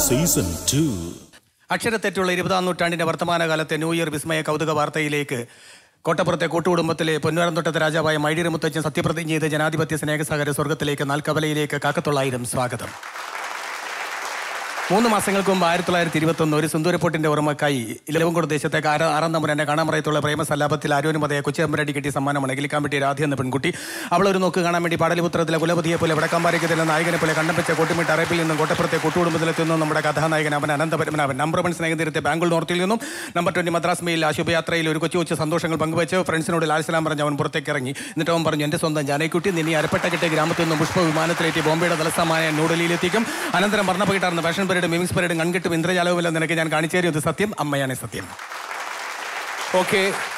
season two അക്ഷരത്തെറ്റുള്ള ഇരുപതാം നൂറ്റാണ്ടിന്റെ വർത്തമാനകാലത്തെ new year വിസ്മയ കൗതുക വാർത്തയിലേക്ക് കോട്ടപ്പുറത്തെ കൂട്ടുകുടുംബത്തിലെ പൊന്നുവരന്തോട്ടത്തെ രാജാവായ മൈഡിയർ മുത്തച്ഛൻ സത്യപ്രതിജ്ഞ ചെയ്ത് ജനാധിപത്യ സ്നേഹസഹര സ്വർഗത്തിലേക്ക് നാൽക്കവലയിലേക്ക് കാക്കത്തൊള്ളായിരം സ്വാഗതം മൂന്ന് മാസങ്ങൾക്ക് മുമ്പ് ആയിരത്തി തൊള്ളായിരത്തി ഇരുപത്തൊന്ന് ഒരു സുന്ദരപ്പൊട്ടിന്റെ ഓർമ്മക്കായി ഇലവങ്കോട് ദേശത്തേക്ക് ആര ആറാം തമ്പുരന്റെ കാണാമറയത്തുള്ള പ്രേമസല്ലാപത്തിൽ ആരോനുമതയെ കൊച്ചിയമ്പരടി കിട്ടിയ സമ്മാനമാണ് അഖിലിക്കാൻ പറ്റിയ രാധ എന്ന പെൺകുട്ടി അവൾ ഒരു നോക്ക് കാണാൻ വേണ്ടി പാടലിപുത്രത്തിലെ കുലപതിയെ പോലെ വടക്കാമ്പാരയ്ക്കത്തിലെ നായകനെ പോലെ കണ്ടപ്പിച്ച കോട്ടുമിട്ട് അറേപ്പിൽ നിന്നും കോട്ടപ്പുറത്തെ കൂട്ടുകുടുംബത്തിലെത്തുന്ന നമ്മുടെ കഥാനായകൻ അവൻ അനന്തപരമനാവൻ നമ്പർ വൺ സ്നേഹതീരത്തെ ബാംഗ്ലൂർ നോർത്തിൽ നിന്നും നമ്പർ ട്വന്റി മദ്രാസ് മെയിൽ ആ ശുഭയാത്രയിൽ ഒരു കൊച്ചു കൊച്ചു സന്തോഷങ്ങൾ പങ്കുവച്ച് ഫ്രണ്ട്സിനോട് ലാൽസലാം പറഞ്ഞ് അവൻ പുറത്തേക്ക് ഇറങ്ങി എന്നിട്ട് അവൻ പറഞ്ഞു എന്റെ സ്വന്തം ജാനക്കുട്ടി നിന്നെ അരപ്പെട്ടക്കെട്ട് ഗ്രാമത്തിൽ നിന്നും പുഷ്പ വിമാനത്തിലേറ്റി ബോംബെയുടെ തലസ്ഥാനമായ ന്യൂഡൽഹിയിലെത്തിക്കും അനന്തരം വർണ്ണപ്പകിട്ടാർന്ന് ഫാഷൻ പരേഡ് മിമിക്സ് പരേഡ് കൺകെട്ടും ഇന്ദ്രജാലവുമെല്ലാം നിനക്ക് ഞാൻ കാണിച്ചു തരും ഇത് സത്യം അമ്മയാണ് സത്യം ഓക്കെ